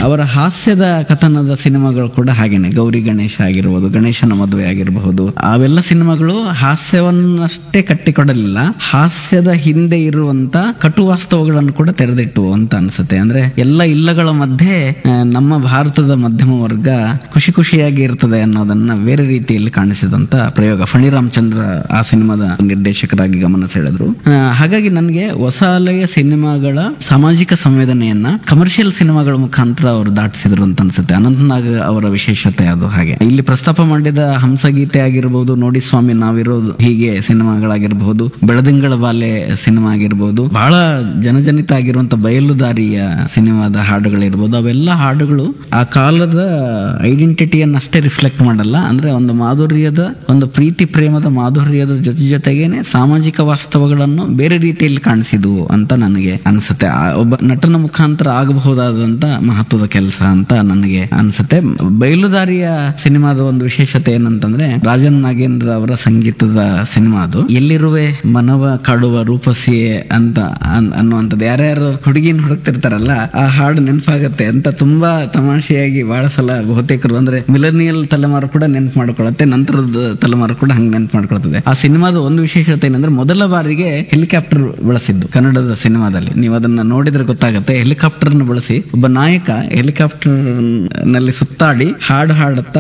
ಅವರ ಹಾಸ್ಯದ ಕಥನದ ಸಿನಿಮಾಗಳು ಕೂಡ ಹಾಗೇನೆ ಗೌರಿ ಗಣೇಶ ಆಗಿರ್ಬೋದು ಗಣೇಶನ ಮದುವೆ ಆಗಿರಬಹುದು ಅವೆಲ್ಲ ಸಿನಿಮಾಗಳು ಹಾಸ್ಯವನ್ನಷ್ಟೇ ಕಟ್ಟಿಕೊಡಲಿಲ್ಲ ಹಾಸ್ಯದ ಹಿಂದೆ ಇರುವಂತ ಕಟು ವಾಸ್ತವಗಳನ್ನು ಕೂಡ ತೆರೆದಿಟ್ಟು ಅಂತ ಅನ್ಸುತ್ತೆ ಅಂದ್ರೆ ಎಲ್ಲ ಇಲ್ಲಗಳ ಮಧ್ಯೆ ಆ, ನಮ್ಮ ಭಾರತದ ಮಧ್ಯಮ ವರ್ಗ ಖುಷಿ ಖುಷಿಯಾಗಿ ಇರ್ತದೆ ಅನ್ನೋದನ್ನ ಬೇರೆ ರೀತಿಯಲ್ಲಿ ಕಾಣಿಸಿದಂತ ಪ್ರಯೋಗ ಫಣಿ ರಾಮಚಂದ್ರ ಆ ಸಿನಿಮಾದ ನಿರ್ದೇಶಕರಾಗಿ ಗಮನ ಸೆಳೆದ್ರು ಆ, ಹಾಗಾಗಿ ನನಗೆ ಹೊಸ ಅಲೆಯ ಸಿನಿಮಾಗಳ ಸಾಮಾಜಿಕ ಸಂವೇದನೆಯನ್ನ ಕಮರ್ಷಿಯಲ್ ಸಿನಿಮಾಗಳ ಮುಖಾಂತರ ಅವರು ದಾಟಿಸಿದ್ರು ಅಂತ ಅನ್ಸುತ್ತೆ ಅನಂತನಾಗ್ ಅವರ ವಿಶೇಷತೆ ಅದು ಹಾಗೆ ಇಲ್ಲಿ ಪ್ರಸ್ತಾಪ ಮಾಡಿದ ಹಂಸಗೀತೆ ಆಗಿರ್ಬೋದು ನೋಡಿ ಸ್ವಾಮಿ ನಾವಿರೋದು ಹೀಗೆ ಸಿನಿಮಾಗಳಾಗಿರಬಹುದು ಬೆಳದಿಂಗಳ ಬಾಲೆ ಸಿನಿಮಾ ಆಗಿರ್ಬೋದು ಬಹಳ ಜನಜನಿತ ಆಗಿರುವಂತ ಬಯಲುದಾರಿಯ ಸಿನಿಮಾದ ಹಾಡುಗಳಿರ್ಬೋದು ಅವೆಲ್ಲ ಹಾಡುಗಳು ಆ ಕಾಲದ ಐಡೆಂಟಿಟಿಯನ್ನು ಅಷ್ಟೇ ರಿಫ್ಲೆಕ್ಟ್ ಮಾಡಲ್ಲ ಅಂದ್ರೆ ಒಂದು ಮಾಧುರ್ಯದ ಒಂದು ಪ್ರೀತಿ ಪ್ರೇಮದ ಮಾಧುರ್ಯದ ಜೊತೆ ಜೊತೆಗೇನೆ ಸಾಮಾಜಿಕ ವಾಸ್ತವಗಳನ್ನು ಬೇರೆ ರೀತಿಯಲ್ಲಿ ಕಾಣಿಸಿದ್ವು ಅಂತ ನನಗೆ ಅನ್ಸುತ್ತೆ ಆ ಒಬ್ಬ ನಟನ ಮುಖಾಂತರ ಆಗಬಹುದಾದಂತ ಮಹತ್ವದ ಕೆಲಸ ಅಂತ ನನಗೆ ಅನ್ಸುತ್ತೆ ಬಯಲುದಾರಿಯ ಸಿನಿಮಾದ ಒಂದು ವಿಶೇಷತೆ ಏನಂತಂದ್ರೆ ರಾಜನ್ ನಾಗೇಂದ್ರ ಅವರ ಸಂಗೀತದ ಸಿನಿಮಾ ಅದು ಎಲ್ಲಿರುವೆ ಮನವ ಕಾಡುವ ರೂಪಸಿಯೇ ಅಂತ ಅನ್- ಅನ್ನುವಂಥದ್ದು ಯಾರ್ಯಾರು ಹುಡುಗಿನ ಹುಡುಕ್ತಿರ್ತಾರಲ್ಲ ಆ ಹಾಡು ನೆನಪಾಗತ್ತೆ ಅಂತ ತುಂಬಾ ತಮಾಷೆಯಾಗಿ ಬಹಳ ಸಲ ಬಹುತೇಕರು ಅಂದ್ರೆ ಮಿಲನಿಯಲ್ ತಲೆಮಾರು ಕೂಡ ನೆನಪು ಮಾಡ್ಕೊಳತ್ತೆ ನಂತರದ ತಲೆಮಾರು ಕೂಡ ಹಂಗೆ ನೆನಪು ಮಾಡ್ಕೊಳ್ತದೆ ಆ ಸಿನಿಮಾದ ಒಂದು ವಿಶೇಷತೆ ಏನಂದ್ರೆ ಮೊದಲ ಬಾರಿಗೆ ಹೆಲಿಕಾಪ್ಟರ್ ಬಳಸಿದ್ದು ಕನ್ನಡದ ಸಿನಿಮಾದಲ್ಲಿ ನೀವು ಅದನ್ನ ನೋಡಿದ್ರೆ ಗೊತ್ತಾಗುತ್ತೆ ಹೆಲಿಕಾಪ್ಟರ್ ಬಳಸಿ ಒಬ್ಬ ನಾಯಕ ಹೆಲಿಕಾಪ್ಟರ್ ನಲ್ಲಿ ಸುತ್ತಾಡಿ ಹಾಡು ಹಾಡುತ್ತಾ